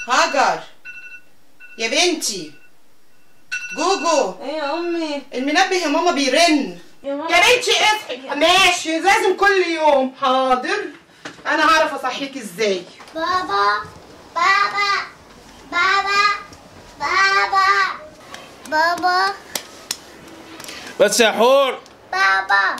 هاجر يا بنتي جوجو ايه يا امي المنبه يا ماما بيرن يا ماما يا بنتي اصحي ماشي لازم كل يوم حاضر انا هعرف اصحيك ازاي بابا بابا بابا بابا بابا بس يا حور بابا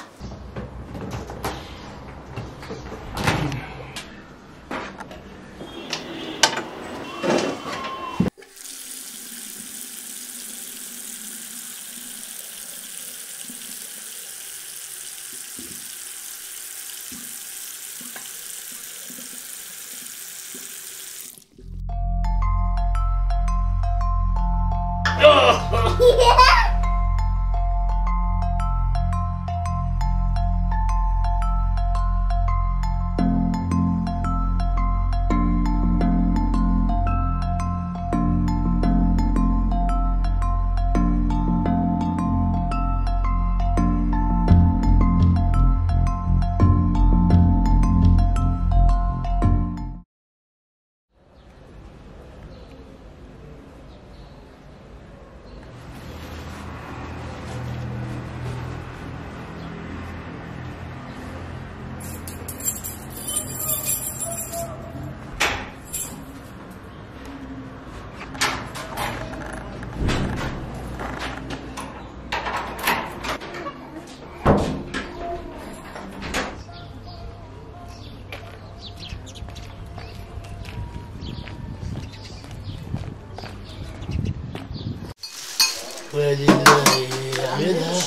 ولله يعملها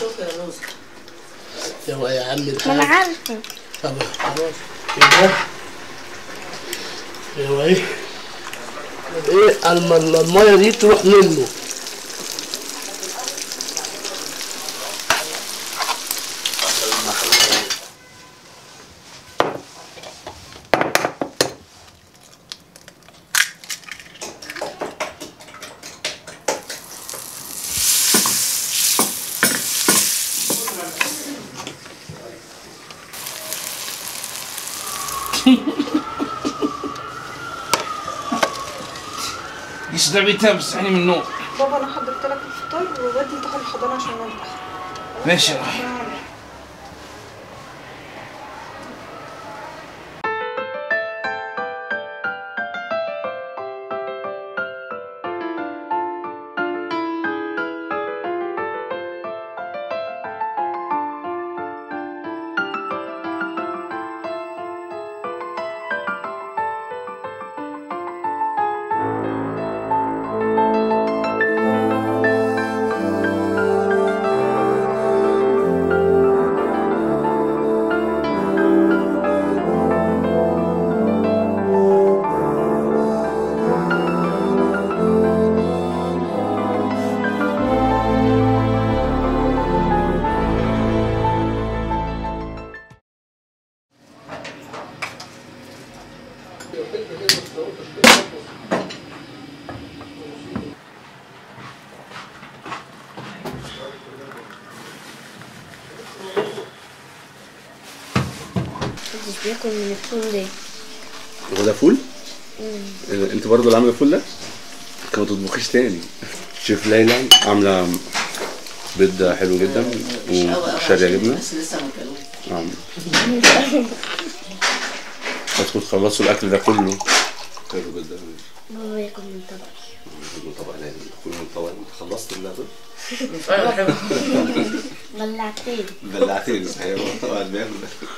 هو يا عم ما انا الحاج عارفه طب خلاص كده هو ايه ايه الم- الميه دي تروح منه ايش دعوتها بتصحيني من النوم بابا انا حضرت لك الفطار وودي انت الحضانه عشان انت ماشي يا روحي محدش بياكل من الفول ليه هو ده فول؟ إيه، انت برضه اللي عامله الفول ده؟ كما تطبخيش تاني شيف ليلى عامله بيض حلو جدا وشاريه جبنه بس لسه ما كلوش نعم ادخل تخلصوا الاكل ده كله حلو جدا بابا ياكل من طبقي كله طبق لازم كله من طبق انت خلصت اللي هتقول بلعتين بلعتني صحيح هو طبق بياكل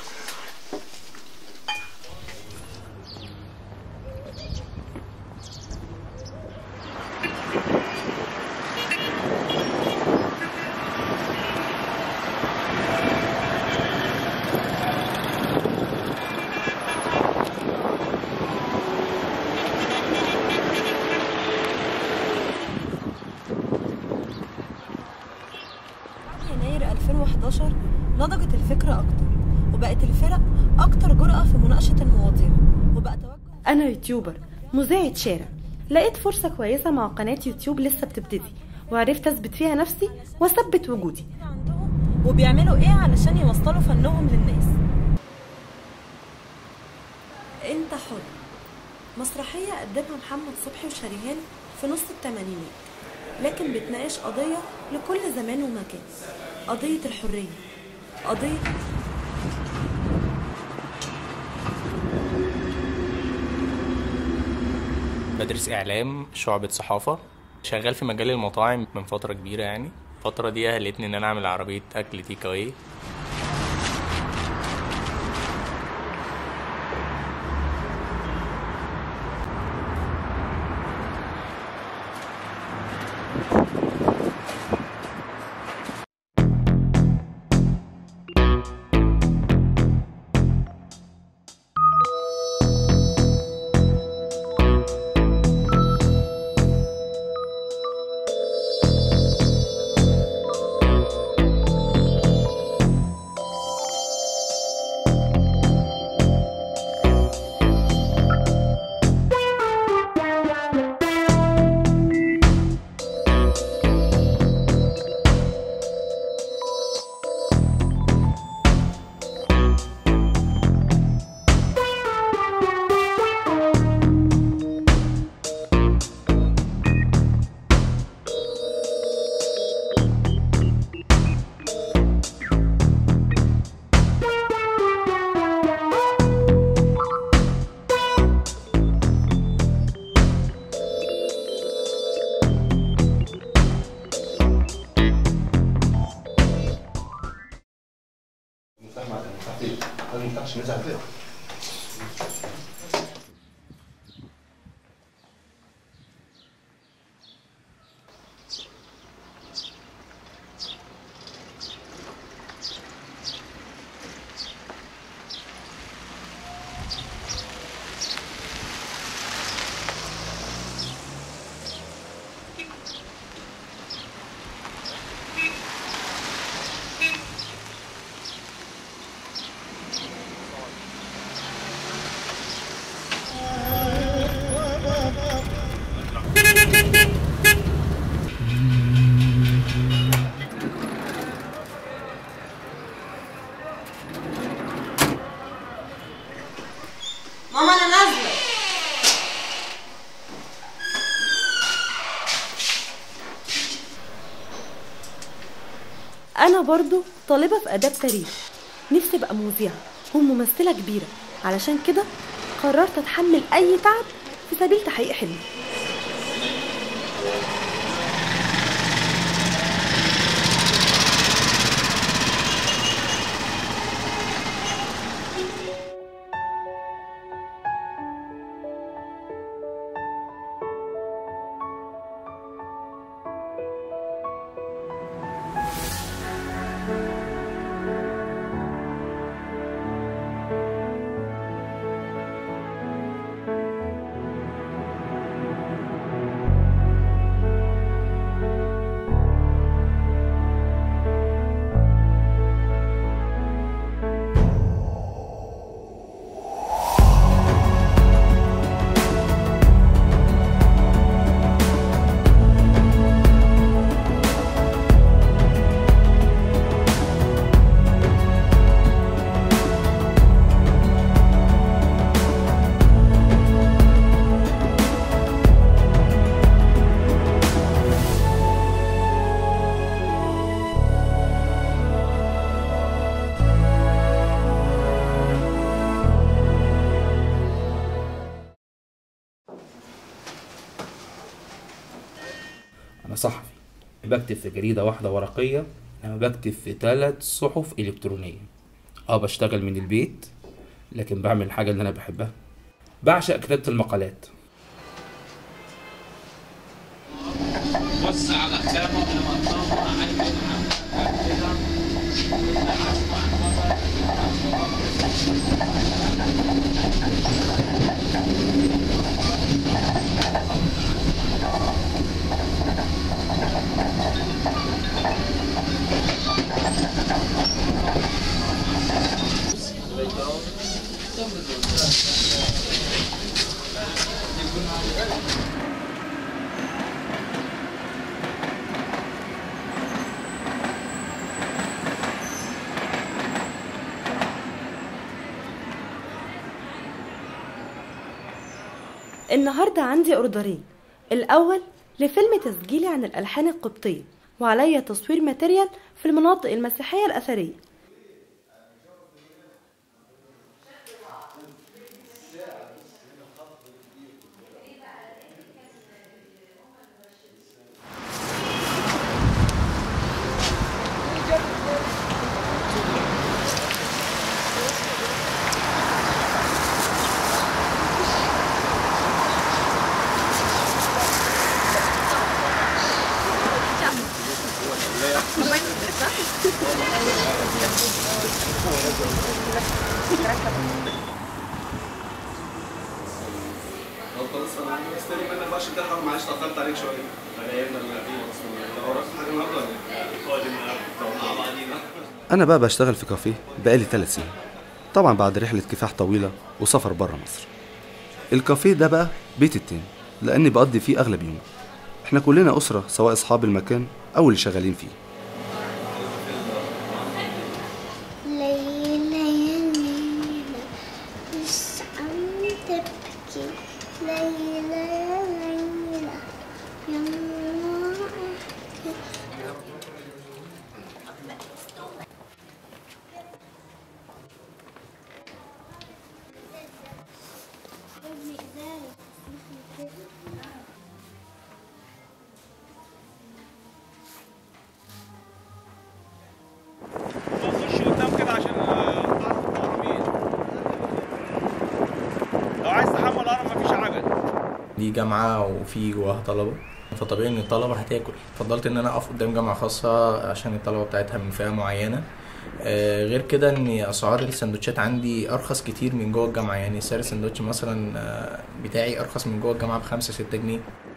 يناير 2011 نضجت الفكرة أكتر وبقت الفرق أكتر جرأة في مناقشة المواضيع وبقى توجه أنا يوتيوبر مذيعة شارع لقيت فرصة كويسة مع قناة يوتيوب لسه بتبتدي وعرفت أثبت فيها نفسي وأثبت وجودي عندهم وبيعملوا إيه علشان يوصلوا فنهم للناس أنت حر مسرحية قدمها محمد صبحي وشريهان في نص الثمانينات لكن بتناقش قضية لكل زمان ومكان قضية الحرية قضية بدرس إعلام شعبة صحافة شغال في مجال المطاعم من فترة كبيرة يعني الفترة دي أهلتني إن أنا أعمل عربية أكل تيك أواي ماما أنا نازلة أنا برضو طالبة في آداب تاريخ نفسي أبقى مذيعة وممثلة كبيرة علشان كده قررت أتحمل أي تعب في سبيل تحقيق حلمي أنا صحفي بكتب في جريدة واحدة ورقية أنا بكتب في ثلاث صحف إلكترونية أه بشتغل من البيت لكن بعمل الحاجة اللي أنا بحبها بعشق كتابة المقالات بص على خامة لما تطلع عين النهاردة عندي أوردرين الأول لفيلم تسجيلي عن الألحان القبطية وعليا تصوير ماتيريال في المناطق المسيحية الأثرية معلش تلحق معلش تاخرت عليك شويه أنا بقى بشتغل في كافيه بقالي ثلاث سنين طبعا بعد رحلة كفاح طويلة وسفر بره مصر الكافيه ده بقى بيتي التاني لأني بقضي فيه أغلب يومي احنا كلنا أسرة سواء أصحاب المكان أو اللي شغالين فيه ليلى يا ليلى مش عم تبكي ليلى يا ليلى يما احكي خش قدام كده عشان لو عايز تحمل هرم مفيش عجل دي جامعة وفي جواها طلبة فطبيعي ان الطلبة هتاكل فضلت ان انا اقف قدام جامعة خاصة عشان الطلبة بتاعتها من فئة معينة آه، غير كده ان اسعار السندوتشات عندي ارخص كتير من جوه الجامعة يعني سعر السندوتش مثلا آه، بتاعي ارخص من جوه الجامعة بخمسة ستة جنيه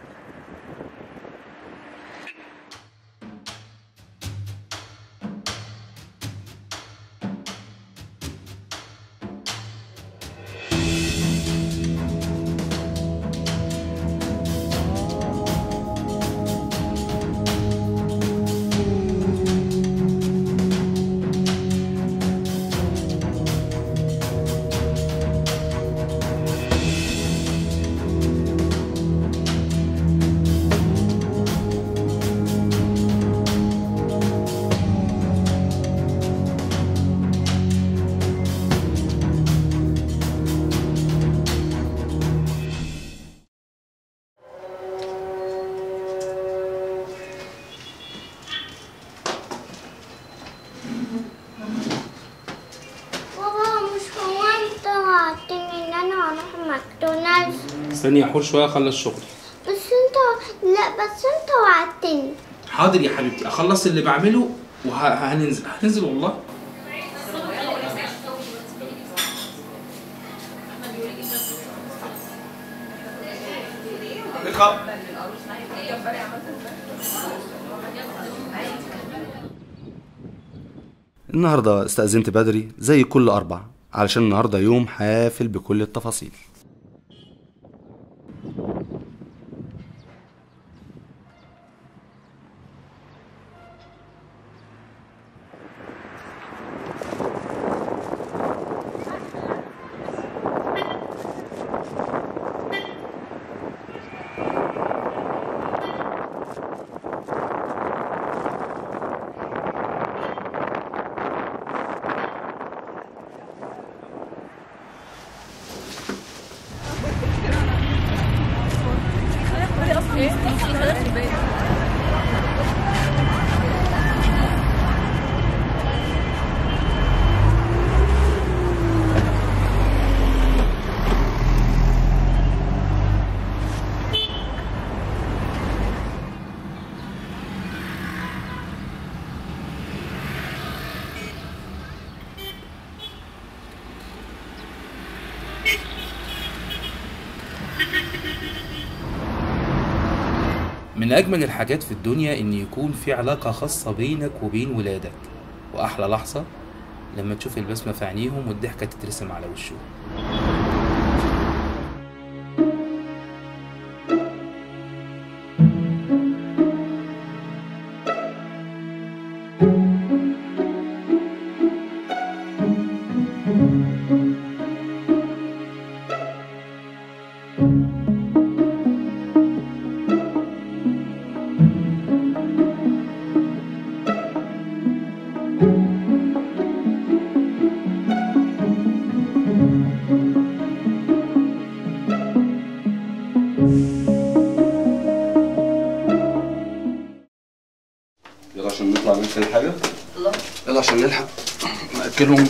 بابا مش هو انت وعدتني ان انا هروح ماكدونالدز استني يا حور شويه اخلص شغلي بس انت لا بس انت وعدتني حاضر يا حبيبتي اخلص اللي بعمله وهننزل هننزل والله النهاردة استأذنت بدري زي كل أربع علشان النهاردة يوم حافل بكل التفاصيل من أجمل الحاجات في الدنيا إن يكون في علاقة خاصة بينك وبين ولادك وأحلى لحظة لما تشوف البسمة في عينيهم والضحكة تترسم على وشهم Thank ناكلهم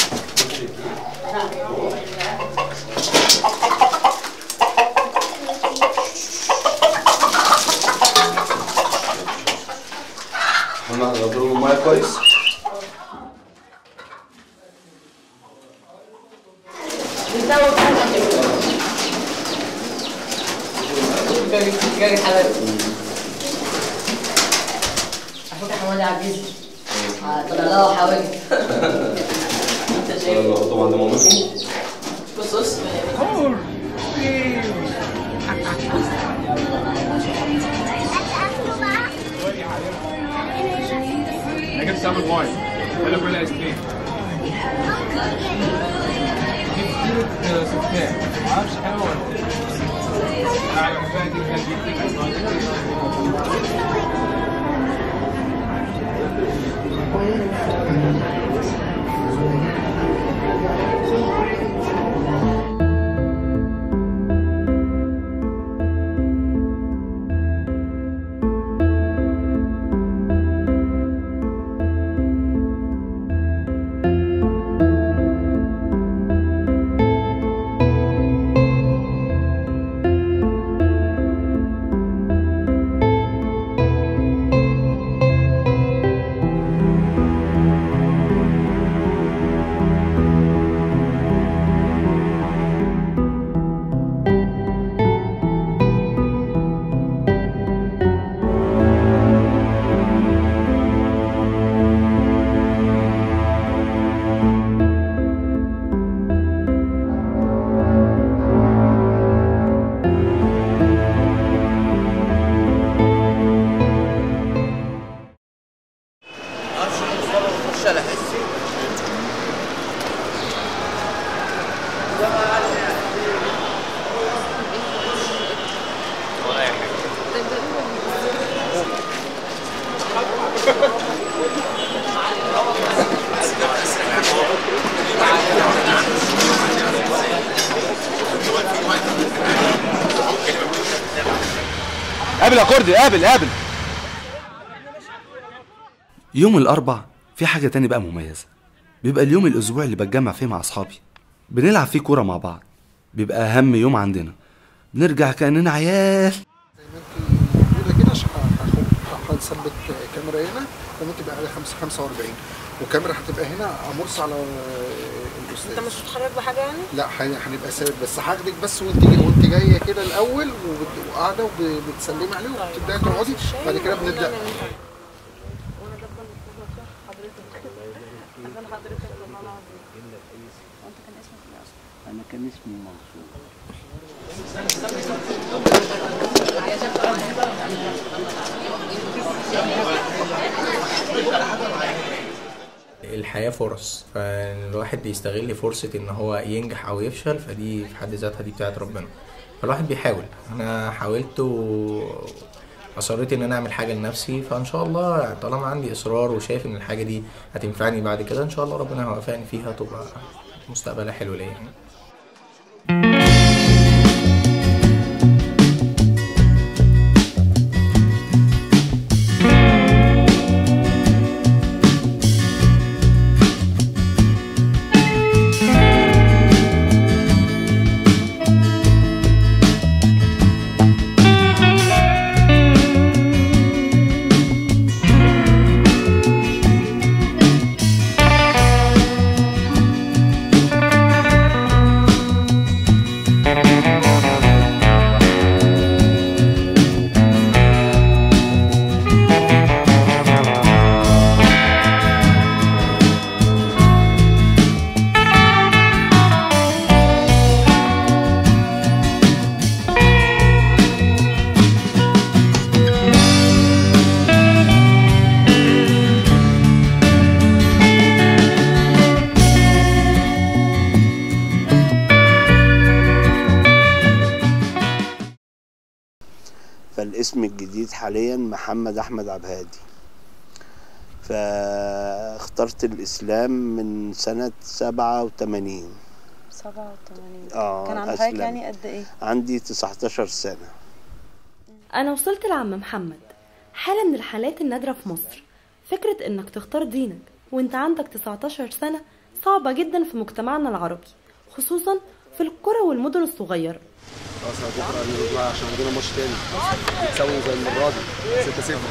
انا هضربهم ميه كويس اخوك حمادي عزيز طلع له حوالي انت شايف طبعا ده مامتكم بص بص انا جبت سامل ماي ولا كل ايس كريم جبت سكان معرفش حلو ولا ايوه فاهم كان قابل يا كردي قابل قابل يوم الأربع في حاجة تاني بقى مميزة بيبقى اليوم الأسبوع اللي بتجمع فيه مع أصحابي بنلعب فيه كورة مع بعض بيبقى أهم يوم عندنا بنرجع كأننا عيال كده كده عشان هخ- هنثبت كاميرا هنا وممكن تبقى على 5 45 وكاميرا هتبقى هنا امرس على الاستاذ انت مش متخرج بحاجه يعني؟ لا هن- هنبقى ثابت بس هاخدك بس وانت جاي وانت جايه كده الاول وبت- وقاعده وبتسلمي عليه وبتبداي تقعدي بعد كده بنبدا انا كان اسمي منصور الحياة فرص فالواحد بيستغل فرصة ان هو ينجح او يفشل فدي في حد ذاتها دي بتاعت ربنا فالواحد بيحاول انا حاولت و اصريت ان انا اعمل حاجة لنفسي فان شاء الله طالما عندي اصرار وشايف ان الحاجة دي هتنفعني بعد كده ان شاء الله ربنا هيوفقني فيها تبقى مستقبلها حلو ليا يعني. فالاسم الجديد حاليا محمد احمد عبهادي فاخترت الاسلام من سنة سبعة وثمانين 87 اه كان عند حضرتك أسلم. يعني قد ايه؟ عندي 19 سنة أنا وصلت لعم محمد حالة من الحالات النادرة في مصر فكرة إنك تختار دينك وإنت عندك 19 سنة صعبة جدا في مجتمعنا العربي خصوصا في القرى والمدن الصغيرة خلاص يا بكره نروح بقى عشان عندنا ماتش تاني نكسبهم زي المره دي 6 0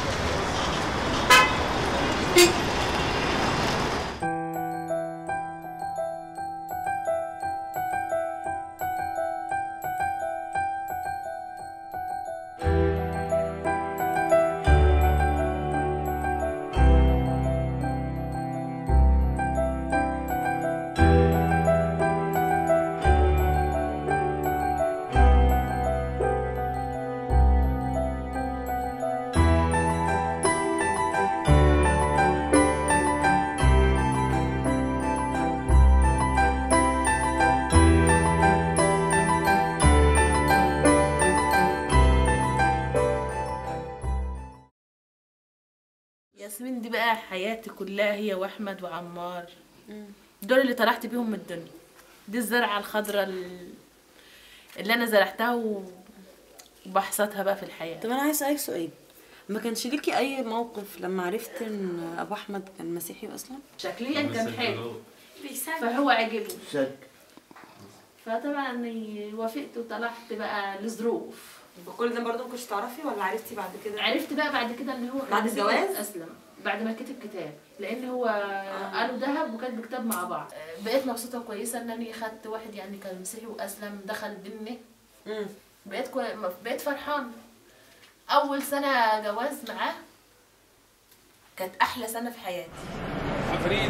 ياسمين دي بقى حياتي كلها هي واحمد وعمار دول اللي طلعت بيهم من الدنيا دي الزرعه الخضراء ال- اللي انا زرعتها و- وبحصدها بقى في الحياه طب انا عايز اسالك سؤال ما كانش ليكي اي موقف لما عرفت ان ابو احمد كان مسيحي اصلا شكليا كان حلو فهو عجبني فطبعا وافقت وطلعت بقى لظروف وكل ده برضه ما كنتش تعرفي ولا عرفتي بعد كده عرفت بقى بعد كده ان هو كان بعد مسيحي الجواز؟ اسلم بعد ما كتب كتاب لان هو قالوا ذهب وكاتب كتاب مع بعض بقيت مبسوطه وكويسه ان انا خدت واحد يعني كان مسيحي واسلم دخل دمي بقيت كوي... بقيت فرحان اول سنه جواز معاه كانت احلى سنه في حياتي عفريت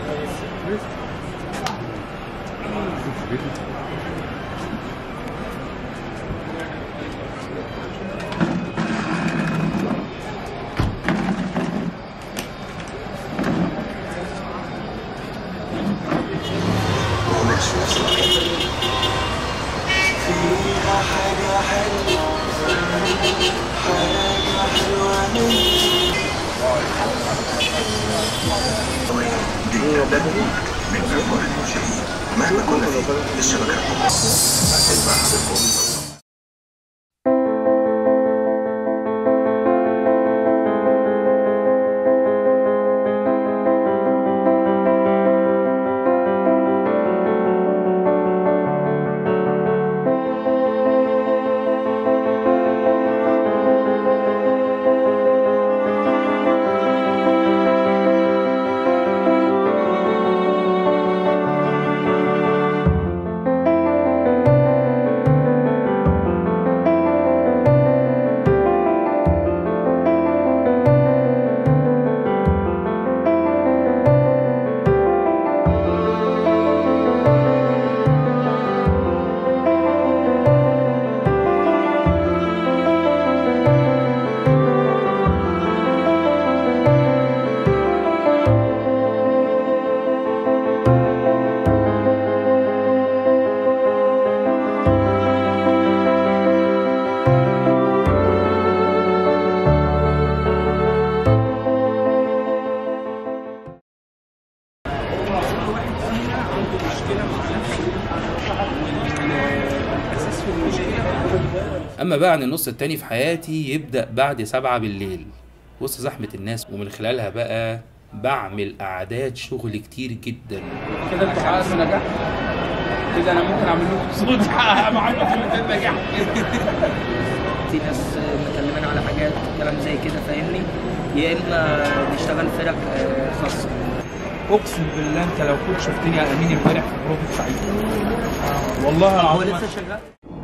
مهما كنا فيه الشبكة اسمع بالقوة اما بقى عن النص التاني في حياتي يبدا بعد سبعة بالليل وسط زحمه الناس ومن خلالها بقى بعمل اعداد شغل كتير جدا كده انتوا حققتوا نجاح كده انا ممكن اعمل لكم صوت حقق معاكم في النجاح في ناس مكلمين على حاجات كلام زي كده فاهمني يا اما نشتغل فرق آه، خاصه اقسم بالله انت لو كنت شفتني يا امين امبارح في بروفة سعيد والله هو العظيم لسه شغال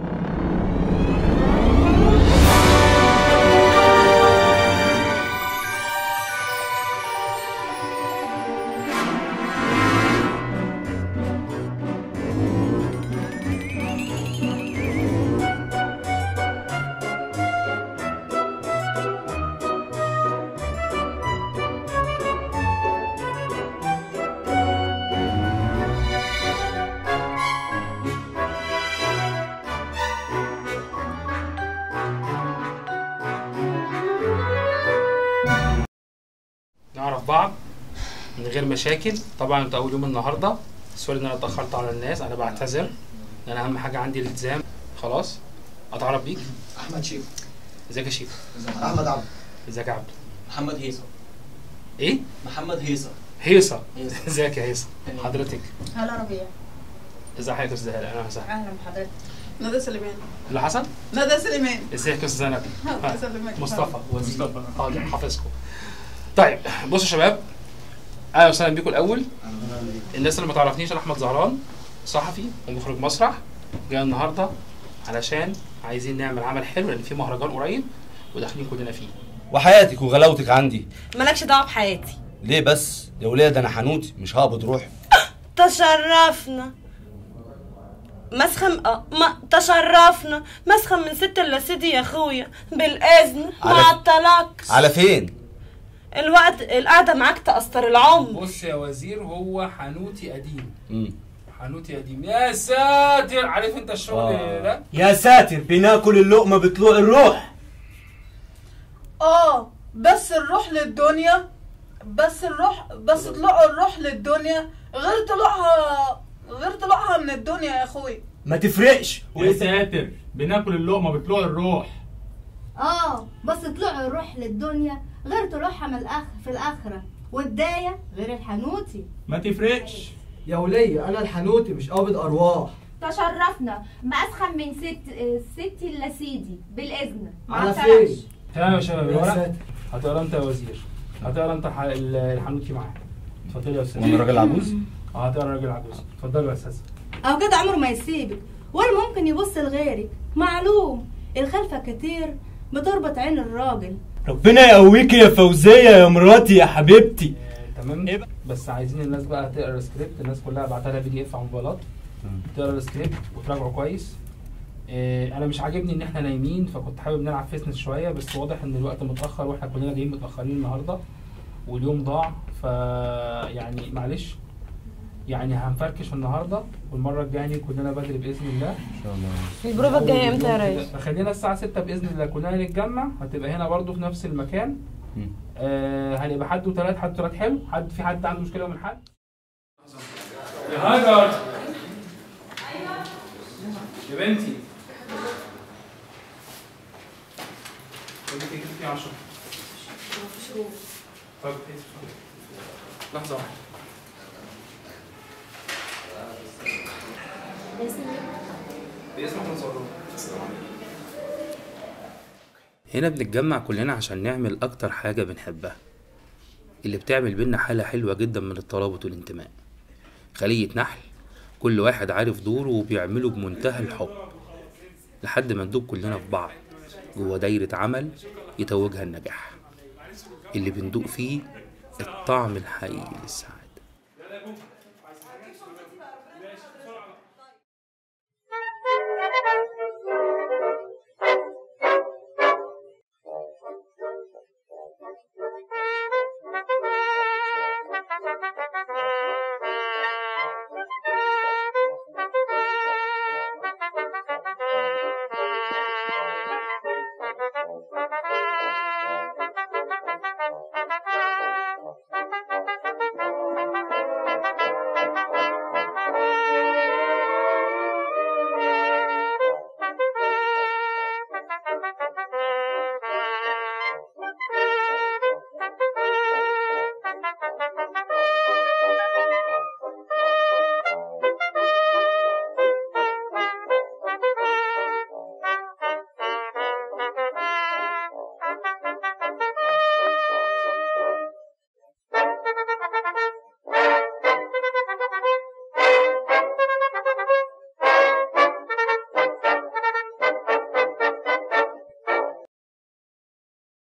نعرف بعض من غير مشاكل طبعا انت اول يوم النهارده سوري ان انا اتاخرت على الناس انا بعتذر لان اهم حاجه عندي الالتزام خلاص اتعرف بيك احمد شيف ازيك يا شيف احمد عبد ازيك يا عبد محمد هيصه ايه محمد هيصه هيصه ازيك يا هيصه حضرتك هلا ربيع ازي حضرتك يا استاذ هلا اهلا وسهلا اهلا بحضرتك ندى سليمان اللي حسن ندى سليمان ازيك يا استاذ زينب الله يسلمك. مصطفى وزير حاضر حافظكم طيب بصوا يا شباب اهلا وسهلا بيكم الاول الناس اللي ما تعرفنيش انا احمد زهران صحفي ومخرج مسرح جاي النهارده علشان عايزين نعمل عمل حلو لان في مهرجان قريب وداخلين كلنا فيه وحياتك وغلاوتك عندي مالكش دعوه بحياتي ليه بس يا ولاد انا حنوتي مش هقبض روحي تشرفنا مسخم اه ما تشرفنا مسخم من ست الا سيدي يا اخويا بالاذن على- مع الطلاق على فين الوقت القعده معاك تقصر العمر بص يا وزير هو حنوتي قديم مم. حنوتي قديم يا ساتر عارف انت الشغل آه. ده يا ساتر بناكل اللقمة بطلوع الروح اه بس الروح للدنيا بس الروح بس طلوع الروح للدنيا غير طلوعها غير طلوعها من الدنيا يا اخوي ما تفرقش يا ساتر بناكل اللقمه بطلوع الروح اه بس طلوع الروح للدنيا غير طلوعها من الآخر في الآخرة والداية غير الحنوتي ما تفرقش يا ولية انا الحنوتي مش قابض ارواح تشرفنا ما أسخن من ست ستي إلا سيدي بالإذن ما على اعترفش. فين تمام يا شباب يا الورق ساتر. هتقرا انت يا وزير هتقرا انت الح- ال- الحنوتي معاك اتفضل يا استاذ وانا راجل عجوز؟ اه هتقرا راجل عجوز اتفضل يا استاذ أو كده عمره ما يسيبك ولا ممكن يبص لغيرك معلوم الخلفة كتير بتربط عين الراجل ربنا يقويكي يا فوزية يا مراتي يا حبيبتي تمام بس عايزين الناس بقى تقرا السكريبت الناس كلها بعتها لها بي دي اف على الموبايلات تقرا السكريبت وتراجعه كويس إيه انا مش عاجبني ان احنا نايمين فكنت حابب نلعب فيسنس شويه بس واضح ان الوقت متاخر واحنا كلنا جايين متاخرين النهارده واليوم ضاع ف يعني معلش يعني هنفركش النهارده والمره الجايه كلنا بدري باذن الله ان شاء الله البروفة الجاية امتى يا ريس؟ خلينا الساعه 6 باذن الله كلنا نتجمع هتبقى هنا برضو في نفس المكان آه هنبقى حد وثلاث حد وثلاث حلو حد في حد عنده مشكله من حد يا هاجر يا بنتي قولي كده في 10 طيب لحظه واحده باسم احمد زهران هنا بنتجمع كلنا عشان نعمل أكتر حاجة بنحبها اللي بتعمل بينا حالة حلوة جدا من الترابط والانتماء خلية نحل كل واحد عارف دوره وبيعمله بمنتهى الحب لحد ما ندوب كلنا في بعض جوه دايرة عمل يتوجها النجاح اللي بندوق فيه الطعم الحقيقي للسعادة